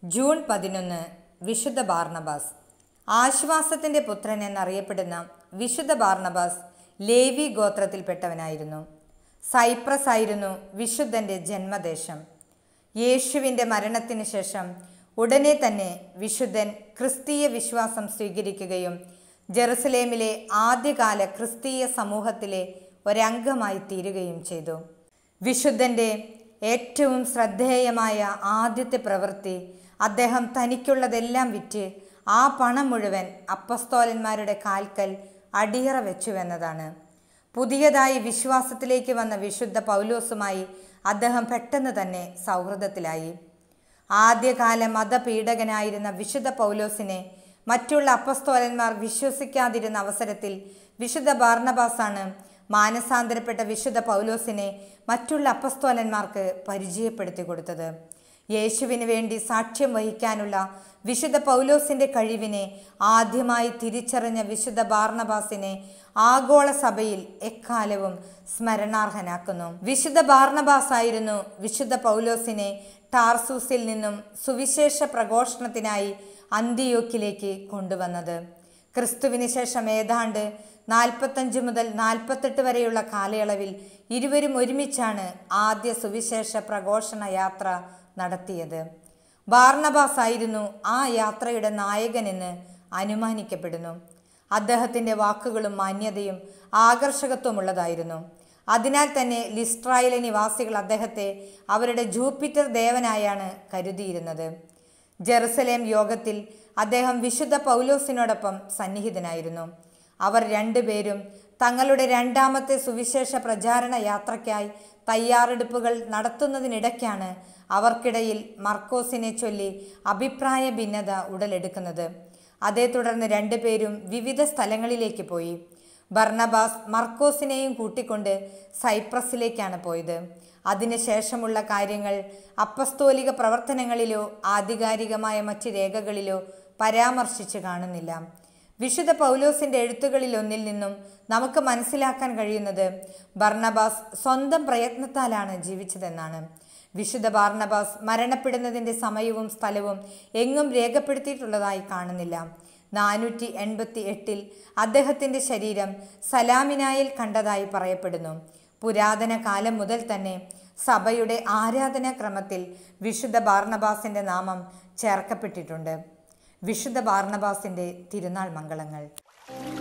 June പതിനൊന്ന് വിശുദ്ധ Barnabas ആശ്വാസത്തിൻ്റെ പുത്രൻ എന്നറിയപ്പെടുന്ന വിശുദ്ധ ബാർണബാസ് ലേവി ഗോത്രത്തിൽപ്പെട്ടവനായിരുന്നു സൈപ്രസ് ആയിരുന്നു വിശുദ്ധൻ്റെ ജന്മദേശം യേശുവിൻ്റെ മരണത്തിന് ശേഷം ഉടനെ തന്നെ വിശുദ്ധൻ ക്രിസ്തീയ വിശ്വാസം സ്വീകരിക്കുകയും ജെറുസലേമിലെ ആദ്യകാല ക്രിസ്തീയ സമൂഹത്തിലെ ഒരംഗമായി തീരുകയും ചെയ്തു വിശുദ്ധൻ്റെ ഏറ്റവും ശ്രദ്ധേയമായ ആദ്യത്തെ പ്രവൃത്തി അദ്ദേഹം തനിക്കുള്ളതെല്ലാം വിറ്റ് ആ പണം മുഴുവൻ അപ്പസ്തോലന്മാരുടെ കാൽക്കൽ അടിയറ വെച്ചുവെന്നതാണ് പുതിയതായി വിശ്വാസത്തിലേക്ക് വന്ന വിശുദ്ധ പൗലോസുമായി അദ്ദേഹം പെട്ടെന്ന് തന്നെ സൗഹൃദത്തിലായി ആദ്യകാല മതപീഡകനായിരുന്ന വിശുദ്ധ പൗലോസിനെ മറ്റുള്ള അപ്പസ്തോലന്മാർ വിശ്വസിക്കാതിരുന്ന അവസരത്തിൽ വിശുദ്ധ ബാർണബാസാണ് മാനസാന്തരപ്പെട്ട വിശുദ്ധ പൗലോസിനെ മറ്റുള്ള അപ്പസ്തോലന്മാർക്ക് പരിചയപ്പെടുത്തി കൊടുത്തത് യേശുവിന് വേണ്ടി സാക്ഷ്യം വഹിക്കാനുള്ള വിശുദ്ധ പൗലോസിന്റെ കഴിവിനെ ആദ്യമായി തിരിച്ചറിഞ്ഞ വിശുദ്ധ ബാർണബാസിനെ ആഗോള സഭയിൽ എക്കാലവും സ്മരണാർഹനാക്കുന്നു വിശുദ്ധ ബാർണബാസ് ആയിരുന്നു വിശുദ്ധ പൗലോസിനെ ടാർസൂസിൽ നിന്നും സുവിശേഷ പ്രഘോഷണത്തിനായി അന്തിയോക്കിലേക്ക് കൊണ്ടുവന്നത് ക്രിസ്തുവിന് ശേഷം ഏതാണ്ട് നാൽപ്പത്തഞ്ച് മുതൽ നാൽപ്പത്തെട്ട് വരെയുള്ള കാലയളവിൽ ഇരുവരും ഒരുമിച്ചാണ് ആദ്യ സുവിശേഷ പ്രഘോഷണ യാത്ര നടത്തിയത് ബാർണബാസ് ആയിരുന്നു ആ യാത്രയുടെ നായകനെന്ന് അനുമാനിക്കപ്പെടുന്നു അദ്ദേഹത്തിൻ്റെ വാക്കുകളും മാന്യതയും ആകർഷകത്വമുള്ളതായിരുന്നു അതിനാൽ തന്നെ ലിസ്ട്രായിലെ നിവാസികൾ അദ്ദേഹത്തെ അവരുടെ ജൂപ്പിറ്റർ ദേവനായാണ് കരുതിയിരുന്നത് ജെറുസലേം യോഗത്തിൽ അദ്ദേഹം വിശുദ്ധ പൗലോസിനോടൊപ്പം സന്നിഹിതനായിരുന്നു അവർ രണ്ടുപേരും തങ്ങളുടെ രണ്ടാമത്തെ സുവിശേഷ പ്രചാരണ യാത്രയ്ക്കായി തയ്യാറെടുപ്പുകൾ നടത്തുന്നതിനിടയ്ക്കാണ് അവർക്കിടയിൽ മർക്കോസിനെ ചൊല്ലി അഭിപ്രായ ഭിന്നത ഉടലെടുക്കുന്നത് അതേ തുടർന്ന് രണ്ടുപേരും വിവിധ സ്ഥലങ്ങളിലേക്ക് പോയി ബർണബാസ് മർക്കോസിനെയും കൂട്ടിക്കൊണ്ട് സൈപ്രസിലേക്കാണ് പോയത് അതിനുശേഷമുള്ള കാര്യങ്ങൾ അപ്പസ്തോലിക പ്രവർത്തനങ്ങളിലോ ആധികാരികമായ മറ്റ് രേഖകളിലോ പരാമർശിച്ച് കാണുന്നില്ല വിശുദ്ധ പൗലോസിന്റെ എഴുത്തുകളിൽ ഒന്നിൽ നിന്നും നമുക്ക് മനസ്സിലാക്കാൻ കഴിയുന്നത് ബർണബാസ് സ്വന്തം പ്രയത്നത്താലാണ് ജീവിച്ചതെന്നാണ് വിശുദ്ധ ബാർണബാസ് മരണപ്പെടുന്നതിൻ്റെ സമയവും സ്ഥലവും എങ്ങും രേഖപ്പെടുത്തിയിട്ടുള്ളതായി കാണുന്നില്ല നാനൂറ്റി എൺപത്തി എട്ടിൽ അദ്ദേഹത്തിൻ്റെ ശരീരം സലാമിനായിൽ കണ്ടതായി പറയപ്പെടുന്നു പുരാതന കാലം മുതൽ തന്നെ സഭയുടെ ആരാധനാക്രമത്തിൽ വിശുദ്ധ ബാർണബാസിൻ്റെ നാമം ചേർക്കപ്പെട്ടിട്ടുണ്ട് വിശുദ്ധ ബാർണബാസിൻ്റെ തിരുനാൾ മംഗളങ്ങൾ